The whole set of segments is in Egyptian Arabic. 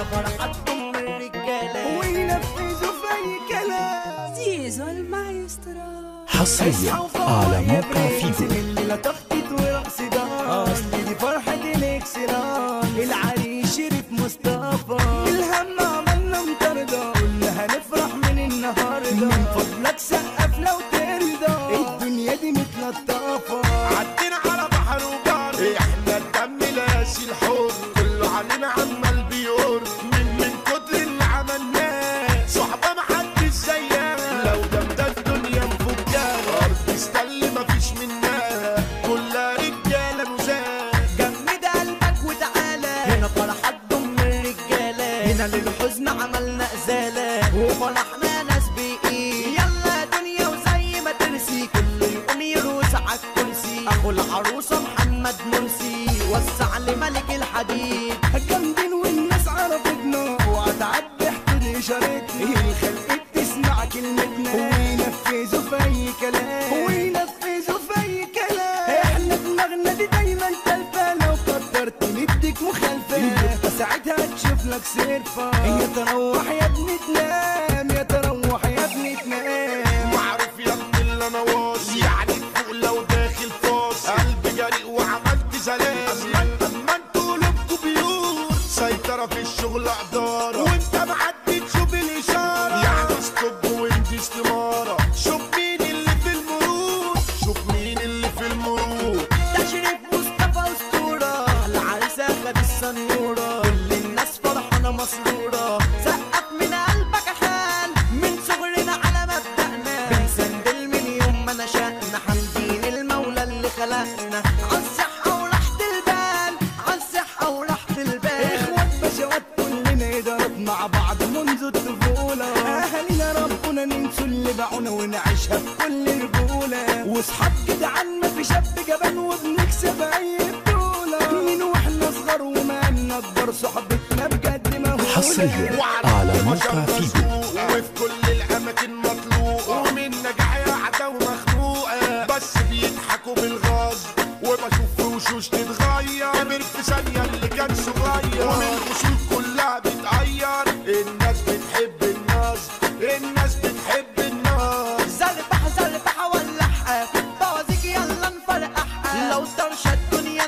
هنا فرحتهم الرجالة وينفذوا في اي كلام زيزو المايسترو حصريا على موقع فيجو الليلة تخطيط ورقص دار اصل دي فرحة الاكسران العريس شريف مصطفى الهم عملنا مطاردة قلنا هنفرح من النهاردة من فضلك سقف لو ترضى الدنيا دي متلطفة عدينا على بحر وبر احنا الدم لاسي الحر كله علينا عمال بيور من من كتر اللي عملناه صحبه محدش زيها لو جامده الدنيا مفكاها ارض استل مفيش منها كلها رجاله نزاهه جمد قلبك وتعالى هنا فرحة ضم الرجالة هنا للحزن عملنا إزالة وفرحنا ناس بإيه يلا دنيا وزي ما ترسي كله يقوم يروس على الكرسي أخو العروسة محمد مرسي وسع لملك الحديد جامدين والناس عرفتنا وهتعدي حدود اشارتنا الخلق تسمع كلمتنا وينفذوا في اي كلام وينفذوا في اي كلام احنا دماغنا دي دايما تلفه لو قدرت نديك مخالفه يبقى ساعتها تشوف لك صرفه يا تروح يا ابني تنام يا تروح يا ابني تنام معروف يا ابني اللي انا واصي يعني فوق لو داخل فاص قلبي جريء وعملت زلازل اما انتوا قلوبكوا بيور سيطرة في الشغل ادارة وانت معدي تشوف الاشارة يعني ستوب وانت استمارة شوف مين اللي في المرور شوف مين اللي في المرور تشريف مصطفى أسطورة العريسة خد السنورة كل الناس فرحانة مسرورة سقف من قلبك يا خال من صغرنا على مبدأنا بنسندل من يوم ما نشأنا حامدين المولى اللي خلقنا عالصحة وراحة البال عالصحة وراحة البال اخوات بشوات كلنا يضرب مع بعض منذ الطفولة اهالينا ربنا ننسوا اللي باعونا ونعيشها بكل رجولة واصحاب جدعان ما في شاب جبان وبنكسب اي بطولة من واحنا صغار وما نكبر صحبتنا بجد مهولة حصريا على موقع فيجو وفي كل الاماكن مطلوق ومن نجاح قاعده ومخنوقه بس بيضحكوا بالغصب وبشوف في وشوش تتغير كبر في ثانيه اللي كان صغير ومن الوشوش كلها بتغير الناس بتحب النصب الناس بتحب النصب زربح زربح ولعها بوازيك يلا نفرقعها لو طرشة الدنيا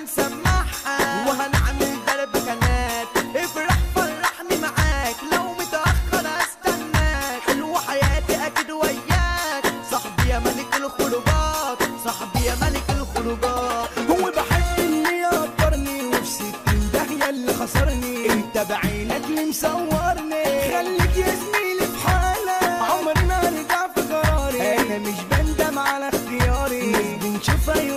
نسمعها وهنعمل درب كنات افرح فرحني معاك لو متأخر استناك حلوة حياتي اكيد وياك صاحبي يا ملك الخروجات صاحبي يا ملك الخروجات هو بحب اللي يقدرني وفي ستين داهية اللي خسرني انت بعينك اللي مصورني خليك يا زميلي في حالك عمري ما ارجع في قراري انا مش بندم على اختياري ناس بنشوفها يوم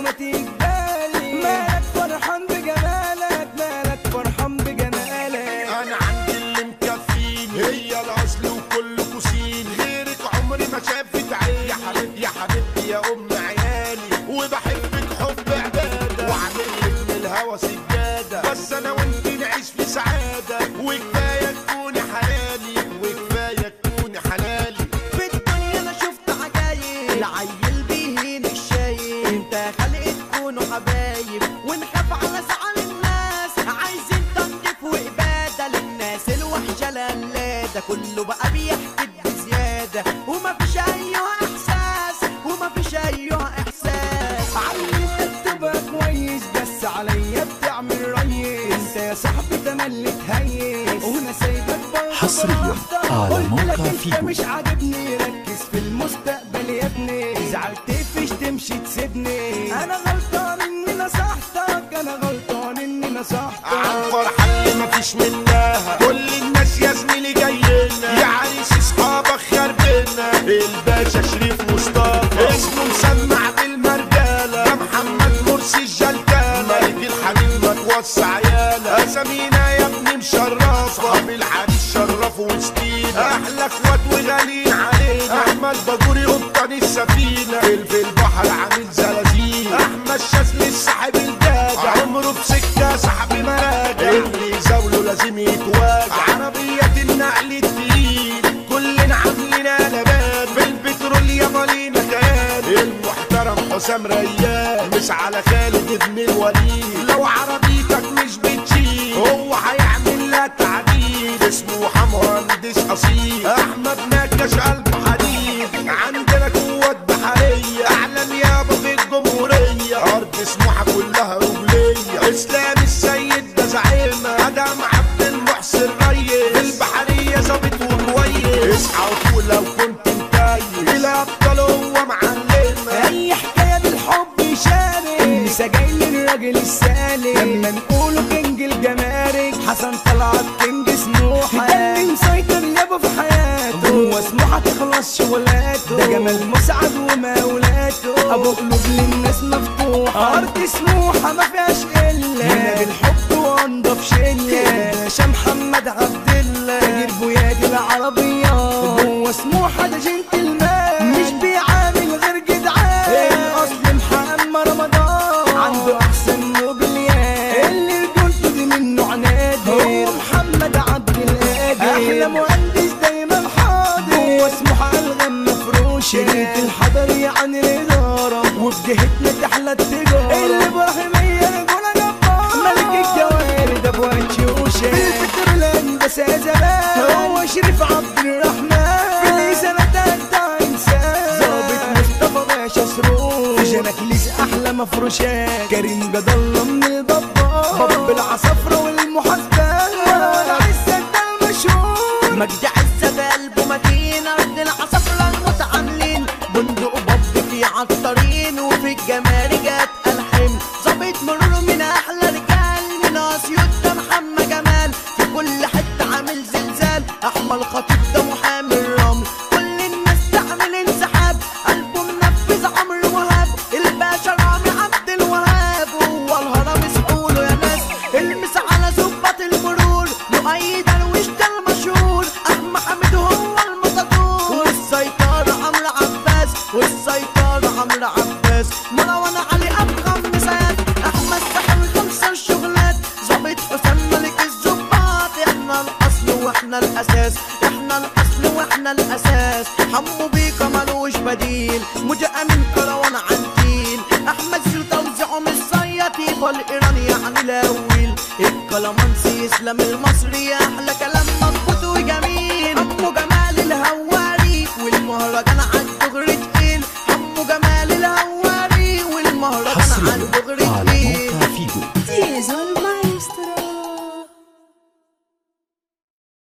تقبالي مالك فرحان بجمالك مالك فرحان بجمالك انا عندي اللي مكفيني هي الاصل وكل كوسين غيرك عمري ما شافت عيني يا حبيبتي يا حبيبتي يا ام عيالي وبحبك حب عباده وعامل لك من الهوى سجاده بس انا وانت نعيش في سعاده وكفايه تكوني حلالي وكفايه تكوني حلالي في الدنيا انا شفت عجايب العيل بيهين الشايب انت خلق تكونوا حبايب ونخاف على زعل الناس عايزين تنظيف وإبادة للناس الوحشة للادة كله بقى بيحكي بزيادة ومفيش أيها إحساس ومفيش أيها إحساس علمتك تبقى كويس بس عليا بتعمل ريس انت يا صاحبي تملي تهيس وانا سايبك برضه حصرياً براحتك. على قلت موقع لك انت فيجو. مش عاجبني ركز في المستقبل يا ابني زعلت فيش تمشي تسيبني انا غلطان اني نصحتك انا غلطان اني عن نصحتك فرحة اللي مفيش منها كل الناس يا زميلي جايينا يا عريس اصحابك خربنا الباشا شريف مصطفى اسمه مسمع بالمرجالة يا محمد مرسي الجلتانة ملك الحبيب ما توصى عيالة اسامينا يا ابني مشرفة صحاب العريس شرفوا وسطينا احلى اخوات وغاليين علينا احمد باجوري قبطان السفينة في البحر عامل زلازل احمد شاذلي صاحب الجاجة عمره بسكة صاحب مراجع اللي يزاوله لازم يتواجع عربية النقل التقيل كلنا عاملين قلبان في البترول يا مالينا كيان المحترم حسام ريان مش على خالد ابن الوليد لو عربيتك مش بتشيل هو هيعمل لها تعديل اسمه مهندس اصيل احمد نكش قلب حديد عندنا قوة بحرية اعلى نيابة في الجمهورية ارض سموحة كلها رجلية اسلام السيد ده زعيمة ادم عبد المحسن ريس في البحرية ظابط وكويس اصحى وفوق لو كنت متايه الابطال هو معلمة اي حكايه بالحب يشارك النسا جاي للراجل السالك لما نقوله كينج الجمارك حسن طلعت كينج سموحه ده اللي مسيطر يابا في حياته هو سموحه تخلص شغلاته ده جمال مسعد ومولاته ابو قلوب للناس مفتوحه ارض سموحه ما فيهاش الا هنا بالحب وانضف شله باشا محمد عبد الله تاجر بوياد العربيه هو سموحه ده جنتلمان مش بيعامل غير جدعان الاصل محمد رمضان عنده احسن موبيليات اللي رجولته دي منه عنادي هو محمد عبد القادر احلى مهندس دايما حاضر هو سموحه الغم مفروشه شريط الحضري عن الاداره وبجهتنا تحلى التجاره الابراهيميه رجوله جبار ملك الجواري ده ابو هتشوشه في البترولان بس يا زمان هو شريف عبد الرحمن في الإزالة ده انسان ظابط مصطفى باشا سرور في جناكليس احلى مفروشات كريم جد الله من البابا باب العصافرة والمحاسبة ولا عزة ده المشهور مجد عزة بقلبه متين أرض العصافرة المتعاملين بندق بب في عطارين وفي الجمارك الحم ظابط مرور من أحلى رجال من أسيوط ده محمد جمال في كل حتة عامل زلزال أحمد خطيب ده محامي الرمل كل الناس تعمل انسحاب قلبه منفذ عمرو وهاب الباشا رامي عبد الوهاب هو الهرم اسحوله يا ناس المس على زبط المرور لؤي درويش ده المشهور احمد حميد هو المطدور والسيطرة عمرو عباس والسيطرة عمرو عباس مروان علي افخم مسات احمد سحر خمسة الشغلات ظابط حسام ملك الزباط احنا الاصل واحنا الاساس احنا الاصل واحنا الاساس حمو بيكا ملوش بديل مجأمن كروان عنتيل احمد سير توزيعه مش زيتي فالايراني يعني الاول الكلامانسي اسلام المصري احلى كلام